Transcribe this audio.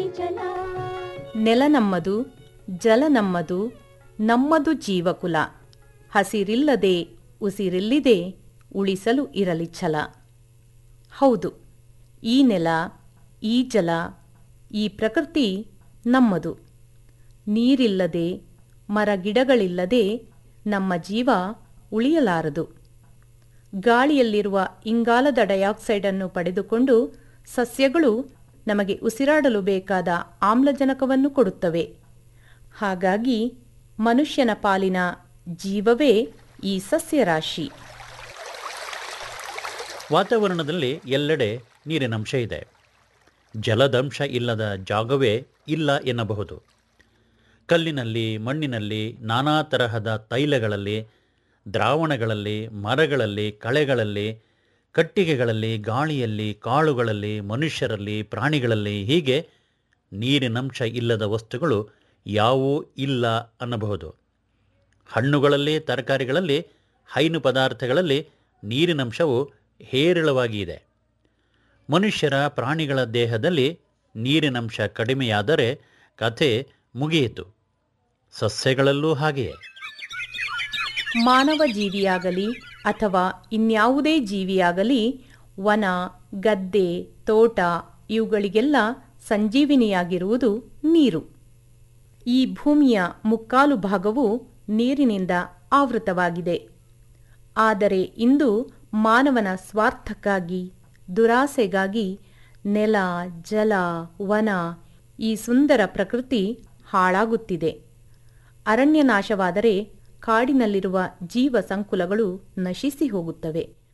ಜಲ ನೆಲ ನಮ್ಮದು ಜಲ ನಮ್ಮದು ನಮ್ಮದು ಜೀವಕುಲ ಹಸಿರಿಲ್ಲದೆ ಉಸಿರಿಲ್ಲಿದೆ ಉಳಿಸಲು ಇರಲಿ ಛಲ ಹೌದು ಈ ನೆಲ ಈ ಜಲ ಈ ಪ್ರಕೃತಿ ನಮ್ಮದು ನೀರಿಲ್ಲದೆ ಮರ ಗಿಡಗಳಿಲ್ಲದೆ ನಮ್ಮ ಜೀವ ಉಳಿಯಲಾರದು ಗಾಳಿಯಲ್ಲಿರುವ ಇಂಗಾಲದ ಡೈಆಕ್ಸೈಡನ್ನು ಪಡೆದುಕೊಂಡು ಸಸ್ಯಗಳು ನಮಗೆ ಉಸಿರಾಡಲು ಬೇಕಾದ ಆಮ್ಲಜನಕವನ್ನು ಕೊಡುತ್ತವೆ ಹಾಗಾಗಿ ಮನುಷ್ಯನ ಪಾಲಿನ ಜೀವವೇ ಈ ಸಸ್ಯರಾಶಿ ವಾತಾವರಣದಲ್ಲಿ ಎಲ್ಲೆಡೆ ನೀರಿನಂಶ ಇದೆ ಜಲದಂಶ ಇಲ್ಲದ ಜಾಗವೇ ಇಲ್ಲ ಎನ್ನಬಹುದು ಕಲ್ಲಿನಲ್ಲಿ ಮಣ್ಣಿನಲ್ಲಿ ನಾನಾ ತರಹದ ತೈಲಗಳಲ್ಲಿ ದ್ರಾವಣಗಳಲ್ಲಿ ಮರಗಳಲ್ಲಿ ಕಳೆಗಳಲ್ಲಿ ಕಟ್ಟಿಗೆಗಳಲ್ಲಿ ಗಾಳಿಯಲ್ಲಿ ಕಾಳುಗಳಲ್ಲಿ ಮನುಷ್ಯರಲ್ಲಿ ಪ್ರಾಣಿಗಳಲ್ಲಿ ಹೀಗೆ ನೀರಿನಂಶ ಇಲ್ಲದ ವಸ್ತುಗಳು ಯಾವೂ ಇಲ್ಲ ಅನ್ನಬಹುದು ಹಣ್ಣುಗಳಲ್ಲಿ ತರಕಾರಿಗಳಲ್ಲಿ ಹೈನು ಪದಾರ್ಥಗಳಲ್ಲಿ ನೀರಿನಂಶವು ಹೇರಳವಾಗಿ ಇದೆ ಮನುಷ್ಯರ ಪ್ರಾಣಿಗಳ ದೇಹದಲ್ಲಿ ನೀರಿನಂಶ ಕಡಿಮೆಯಾದರೆ ಕಥೆ ಮುಗಿಯಿತು ಸಸ್ಯಗಳಲ್ಲೂ ಹಾಗೆಯೇ ಮಾನವ ಜೀವಿಯಾಗಲಿ ಅಥವಾ ಇನ್ಯಾವುದೇ ಜೀವಿಯಾಗಲಿ ವನ ಗದ್ದೆ ತೋಟ ಇವುಗಳಿಗೆಲ್ಲ ಸಂಜೀವಿನಿಯಾಗಿರುವುದು ನೀರು ಈ ಭೂಮಿಯ ಮುಕ್ಕಾಲು ಭಾಗವು ನೀರಿನಿಂದ ಆವೃತವಾಗಿದೆ ಆದರೆ ಇಂದು ಮಾನವನ ಸ್ವಾರ್ಥಕ್ಕಾಗಿ ದುರಾಸೆಗಾಗಿ ನೆಲ ಜಲ ವನ ಈ ಸುಂದರ ಪ್ರಕೃತಿ ಹಾಳಾಗುತ್ತಿದೆ ಅರಣ್ಯ ನಾಶವಾದರೆ ಕಾಡಿನಲ್ಲಿರುವ ಜೀವ ಸಂಕುಲಗಳು ನಶಿಸಿ ಹೋಗುತ್ತವೆ